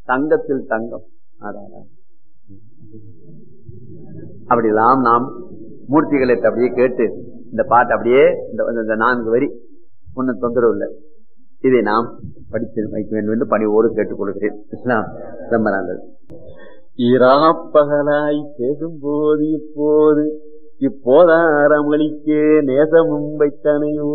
தங்கத்தில் தங்கம் அடாடா. அப்படிலாம் நாம் மூர்த்திகளை அப்படியே கேட்டு இந்த பாட்டு அப்படியே இந்த- இந்த நான்கு வரி ஒன்னும் தொந்தரவு இல்லை இதை நாம் படித்து வைக்க வேண்டும் என்று பணிவோடு கேட்டுக் கொள்கிறேன் இஸ்லாம் ரொம்ப நல்லது இராப்பகலாய் பேசும்போது இப்போது இப்போதாரமளிக்கே நேசமும் வைத்தனையோ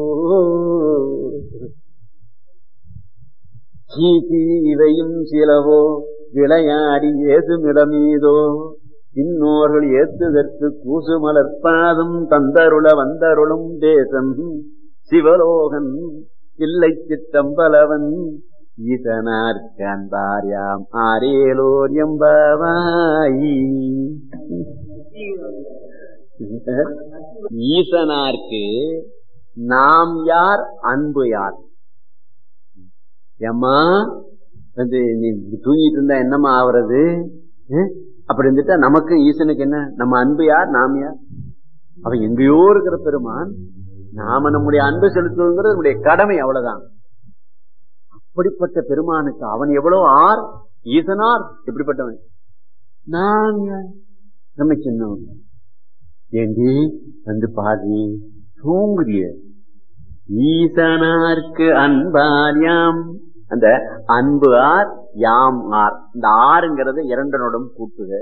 சீசி இவையும் சிலவோ விளையாடி ஏசுமிடமீதோ இன்னோர்கள் ஏத்துதற்கு கூசு மலர்பாதம் தந்தருள வந்தருளும் தேசம் சிவலோகன் இல்லை சிற்றம்பலவன் ஈசனார் காண்பார்யாம் ஆரேலோர் எம்பாவாய் ஈசனார்க்கு நாம் யார் அன்பு யார் ஏம்மா வந்து நீ இப்படி தூங்கிட்டு இருந்தா என்னம்மா ஆவறது அஹ்? அப்படி இருந்துட்டா நமக்கு ஈசனுக்கு என்ன நம்ம அன்பு யார் நாம் யார் அவன் எங்கேயோ இருக்கிற பெருமான் நாம நம்முடைய அன்பு செலுத்துவதுங்கிறது நம்முடைய கடமை அவ்வளவுதான் அப்படிப்பட்ட பெருமானுக்கு அவன் எவ்வளவு ஆர் ஈசனார் எப்படிப்பட்டவன் நான் யார்? நம்ம சின்னவன் ஏண்டி வந்து பாடி தூங்குறிய ஈசனார்க்கு அன்பாரியாம் அந்த அன்பு ஆர் யாம் ஆர் இந்த ஆறுங்கிறது இரண்டனோடும் கூட்டுக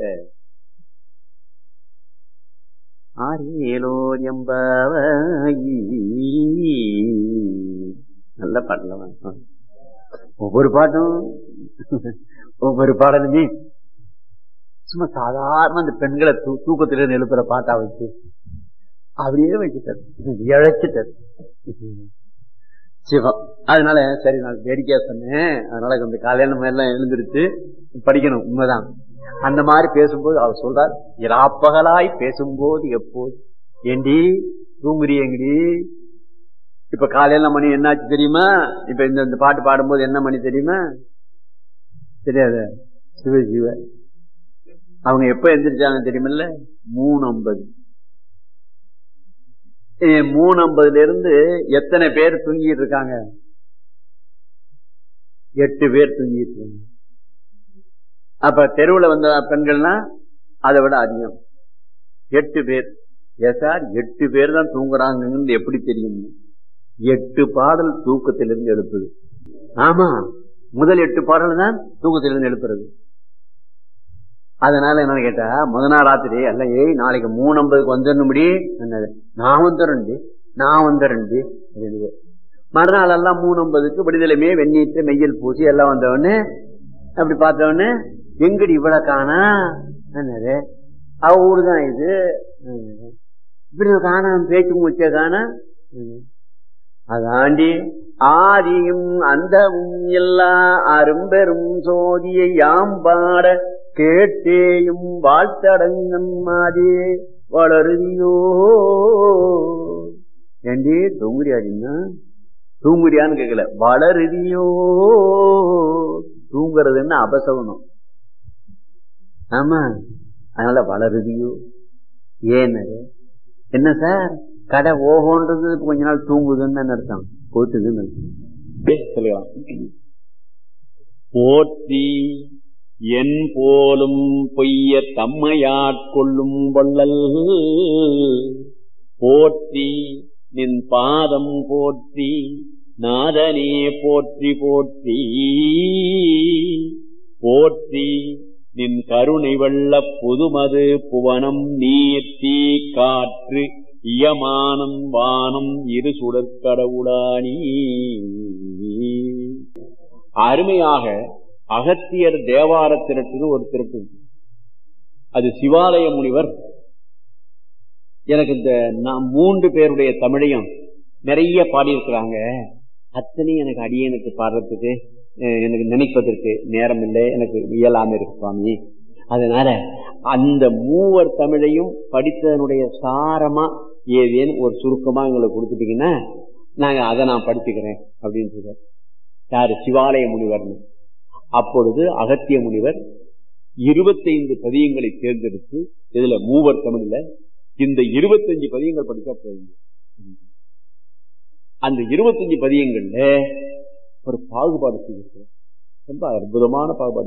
ஆரேலோ எம்பாவாயி நல்ல பாடல ஒவ்வொரு பாட்டும் ஒவ்வொரு பாடலுமே சும்மா சாதாரண அந்த பெண்களை தூ தூக்கத்திலிருந்து எழுப்புற பாட்டா வச்சு அப்படியே வச்சுட்டாரு இழைச்சிட்டாரு சிவம் அதனால சரி நான் வேடிக்கையா சொன்னேன் அதனால கொஞ்சம் காலையில நம்ம எல்லாம் எழுந்திருச்சு படிக்கணும் உண்மைதான் அந்த மாதிரி பேசும்போது அவர் சொல்றார் இராப்பகலாய் பேசும்போது எப்போது ஏண்டி தூங்குறியங்கடி இப்ப காலையில மணி என்னாச்சு தெரியுமா இப்ப இந்த இந்த பாட்டு பாடும்போது என்ன மணி தெரியுமா தெரியாது சிவ சிவ அவங்க எப்ப எந்திரிச்சாங்க தெரியுமில்ல மூணு ஐம்பது மூணு ஐம்பதுல இருந்து எத்தனை பேர் தூங்கிட்டு இருக்காங்க எட்டு பேர் தூங்கிட்டு இருக்காங்க அப்ப தெருவுல வந்த பெண்கள்னா அதை விட அதிகம் எட்டு பேர் எஸ் சார் எட்டு பேர் தான் தூங்குறாங்கன்னு எப்படி தெரியும் எட்டு பாடல் தூக்கத்திலிருந்து எழுப்புது ஆமா முதல் எட்டு பாடல் தான் தூக்கத்திலிருந்து எழுப்புறது அதனால என்ன கேட்டா முத நாள் ராத்திரி அல்ல ஏய் நாளைக்கு மூணு ஐம்பதுக்கு வந்துடணும்படி என்னது நான் வந்துடுறேன்டி நான் வந்துடுறேன்டி அப்படின்னு. மறுநாள் எல்லாம் மூணு ஐம்பதுக்கு விடுதலைமே வெந்நீட்டு மெய்யல் பூசி எல்லாம் வந்தவொடனே அப்படி பார்த்தவொடனே எங்கடி இவ்வளவு காணா என்னது அவ ஊருதான் இது என்னது. இப்படி காணாம பேச்சு மூச்ச காணா என்னது. அதாண்டி ஆதியும் அந்தமும் எல்லா அரும்பெரும் சோதியை யாம் பாட கேட்டேயும் வாழ்த்தடங்கம் மாதே வளருதியோ ஏண்டி தூங்குறியாடின்னா தூங்குறியான்னு கேட்கல வளருதியோ தூங்குறதுன்னு அபசவனம் ஆமா அதனால வளருதியோ ஏன்னு என்ன சார் கடை ஓஹோன்றது கொஞ்ச நாள் தூங்குதுன்னு அர்த்தம் போத்துதுன்னு அர்த்தம் சொல்லலாம் போற்றி என் போலும் பொய்ய தம்மையாட்கொள்ளும் வள்ளல் போற்றி நின் பாதம் போற்றி நாதனே போற்றி போற்றி போற்றி நின் கருணை வெள்ள புதுமது புவனம் நீர் தீ காற்று இயமானம் வானம் இரு சுடற்கடவுளானி அருமையாக அகத்தியர் தேவார திரட்டுன்னு ஒரு திரட்டு இருக்கு. அது சிவாலய முனிவர் எனக்கு இந்த நான் மூன்று பேருடைய தமிழையும் நிறைய பாடியிருக்கிறாங்க அத்தனையும் எனக்கு அடியனுக்கு பாடுறதுக்கு அஹ், எனக்கு நினைப்பதற்கு நேரம் இல்லை எனக்கு இயலாம இருக்கு சுவாமி அதனால அந்த மூவர் தமிழையும் படித்ததனுடைய சாரமா ஏதேன்னு ஒரு சுருக்கமா எங்களுக்கு கொடுத்துட்டீங்கன்னா நாங்க அதை நான் படிச்சுக்கிறேன் அப்படின்னு சொல்றாரு யாரு சிவாலய முனிவர்னு அப்பொழுது அகத்திய முனிவர் இருபத்தைந்து பதியங்களை தேர்ந்தெடுத்து இதுல மூவர் தமிழ்ல இந்த இருபத்தஞ்சு பதியங்கள் படிச்சா போதும் அந்த இருபத்தஞ்சு பதியங்கள்ல ஒரு பாகுபாடு செய்திருக்கிறார் ரொம்ப அற்புதமான பாகுபாடு